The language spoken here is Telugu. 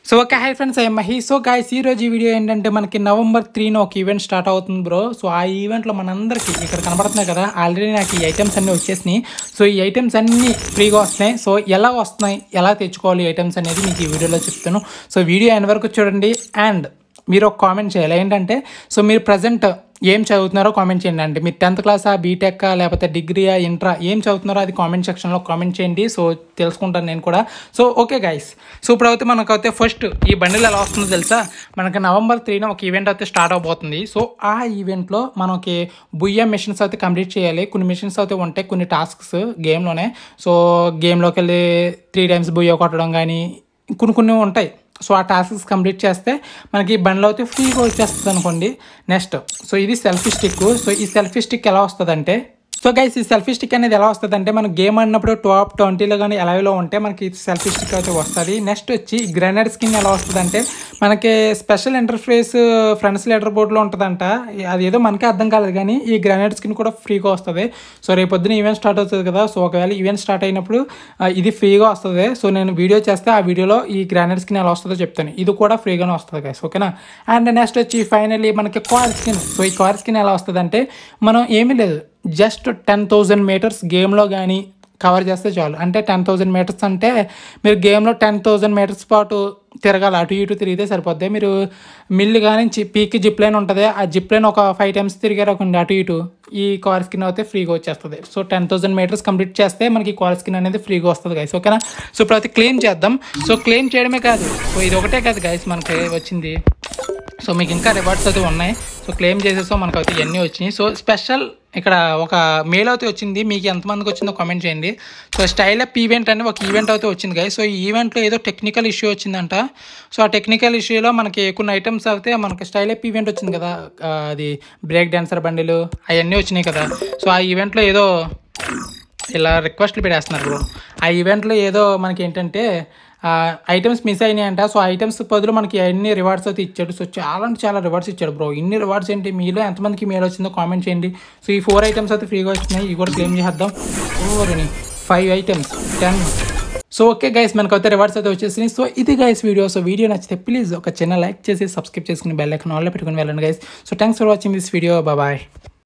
so okay hi friends I Mahi so guys ఈ రోజు ఈ వీడియో ఏంటంటే మనకి నవంబర్ త్రీన ఒక ఈవెంట్ స్టార్ట్ అవుతుంది బ్రో సో ఆ ఈవెంట్లో మనందరికీ ఇక్కడ కనబడుతున్నాయి కదా ఆల్రెడీ నాకు ఈ ఐటమ్స్ అన్నీ వచ్చేసినాయి సో ఈ ఐటమ్స్ అన్నీ ఫ్రీగా వస్తున్నాయి సో ఎలా వస్తున్నాయి ఎలా తెచ్చుకోవాలి ఈ ఐటమ్స్ అనేది మీకు ఈ వీడియోలో చెప్తాను సో వీడియో ఎండ్ వరకు చూడండి అండ్ మీరు ఒక కామెంట్ చేయాలి ఏంటంటే సో మీరు ప్రజెంట్ ఏం చదువుతున్నారో కామెంట్ చేయండి అంటే మీరు టెన్త్ క్లాసా బీటెక్కా లేకపోతే డిగ్రీయా ఇంట్రా ఏం చదువుతున్నారో అది కామెంట్ సెక్షన్లో కామెంట్ చేయండి సో తెలుసుకుంటాను నేను కూడా సో ఓకే గైస్ సో ఇప్పుడైతే మనకైతే ఫస్ట్ ఈ బండిల్ ఎలా వస్తుందో తెలుసా మనకి నవంబర్ త్రీన ఒక ఈవెంట్ అయితే స్టార్ట్ అవబోతుంది సో ఆ ఈవెంట్లో మనకి బుయ్య మిషన్స్ అయితే కంప్లీట్ చేయాలి కొన్ని మిషన్స్ అయితే ఉంటాయి కొన్ని టాస్క్స్ గేమ్లోనే సో గేమ్లోకి వెళ్ళి త్రీ టైమ్స్ బుయ్య కొట్టడం కానీ కొన్ని కొన్ని ఉంటాయి సో ఆ టాస్క్స్ కంప్లీట్ చేస్తే మనకి బండ్లో అయితే ఫ్రీగా వచ్చేస్తుంది అనుకోండి నెక్స్ట్ సో ఇది సెల్ఫీ స్టిక్ సో ఈ సెల్ఫీ స్టిక్ ఎలా వస్తుందంటే సో గైస్ ఈ సెల్ఫీ స్టిక్ అనేది ఎలా వస్తుంది అంటే మనం గేమ్ ఆడినప్పుడు టాప్ ట్వంటీలో కానీ ఎలాలో ఉంటే మనకి సెల్ఫీ స్టిక్ అయితే వస్తుంది నెక్స్ట్ వచ్చి గ్రెనేడ్ స్కిన్ ఎలా వస్తుంది అంటే మనకి స్పెషల్ ఇంటర్ఫేస్ ఫ్రెండ్స్ లెటర్ బోర్డులో ఉంటుందంట అది ఏదో మనకే అర్థం కాలేదు కానీ ఈ గ్రెనేడ్ స్కిన్ కూడా ఫ్రీగా వస్తుంది సో రేపు పొద్దున ఈవెంట్ స్టార్ట్ అవుతుంది కదా సో ఒకవేళ ఈవెంట్ స్టార్ట్ అయినప్పుడు ఆ, ఇది ఫ్రీగా వస్తుంది సో నేను వీడియో చేస్తే ఆ వీడియోలో ఈ గ్రానైట్ స్కిన్ ఎలా వస్తుందో చెప్తాను ఇది కూడా ఫ్రీగానే వస్తుంది గైస్ ఓకేనా అండ్ నెక్స్ట్ వచ్చి ఫైనల్లీ మనకి కార్ స్కిన్ సో ఈ కార్ స్కిన్ ఎలా వస్తుంది అంటే మనం ఏమీ లేదు జస్ట్ టెన్ థౌజండ్ మీటర్స్ గేమ్లో కానీ కవర్ చేస్తే చాలు అంటే టెన్ థౌజండ్ మీటర్స్ అంటే మీరు గేమ్లో టెన్ థౌజండ్ మీటర్స్ పాటు తిరగాలి అటు ఇటు తిరిగితే సరిపోద్ది మీరు మిల్లు కానీ పీక్ జిప్ లైన్ ఉంటుంది ఆ జిప్ లైన్ ఒక ఫైవ్ టైమ్స్ తిరిగారు ఒక అటు ఇటు ఈ కార్ స్కిన్ అయితే ఫ్రీగా వచ్చేస్తుంది so ten thousand metres complete చేస్తే మనకి కార్ స్కిన్ అనేది ఫ్రీగా వస్తుంది గైస్ ఓకేనా సో ఇప్పుడు అయితే క్లెయిమ్ చేద్దాం సో క్లెయిమ్ చేయడమే కాదు సో ఇది ఒకటే కాదు గైస్ మనకి వచ్చింది సో మీకు ఇంకా రివార్డ్స్ అయితే ఉన్నాయి సో క్లెయిమ్ చేసేసాం మనకు అయితే ఇవన్నీ వచ్చినాయి సో స్పెషల్ ఇక్కడ ఒక మెయిల్ అయితే వచ్చింది మీకు ఎంతమందికి వచ్చిందో కామెంట్ చేయండి సో స్టైల్ అప్ ఈవెంట్ అని ఒక ఈవెంట్ అయితే వచ్చింది గైస్ సో ఈ ఈవెంట్లో ఏదో టెక్నికల్ ఇష్యూ వచ్చిందంట సో ఆ టెక్నికల్ ఇష్యూలో మనకి కొన్ని ఐటమ్స్ అయితే మనకి స్టైల్ అప్ ఈవెంట్ వచ్చింది కదా ఆ, అది బ్రేక్ డాన్సర్ బండిలు అవన్నీ వచ్చినాయి కదా సో ఆ ఈవెంట్లో ఏదో ఇలా రిక్వెస్ట్లు పెట్టేస్తున్నారు బ్రో ఆ ఈవెంట్లో ఏదో మనకి ఏంటంటే ఐటమ్స్ మిస్ అయినాయంట సో ఐటమ్స్ బదులు మనకి అన్ని రివార్డ్స్ అయితే ఇచ్చాడు సో చాలా అంటే చాలా రివార్డ్స్ ఇచ్చాడు బ్రో ఇన్ని రివార్డ్స్ ఏంటి మీలో ఎంతమందికి మెయిల్ వచ్చిందో కామెంట్ చేయండి సో ఈ ఫోర్ ఐటమ్స్ అయితే ఫ్రీగా వచ్చినాయి ఇవి కూడా క్లెయిమ్ చేద్దాం ఓరని five items ten so okay guys మనకైతే రివార్డ్స్ అయితే వచ్చేసినాయి సో ఇది గైస్ వీడియో సో వీడియో నచ్చితే ప్లీజ్ ఒక చిన్న లైక్ చేసి సబ్స్క్రైబ్ చేసుకుని బెల్ ఐకాన్ ఆల్లో పెట్టుకుని వెళ్ళండి guys so thanks for watching this video bye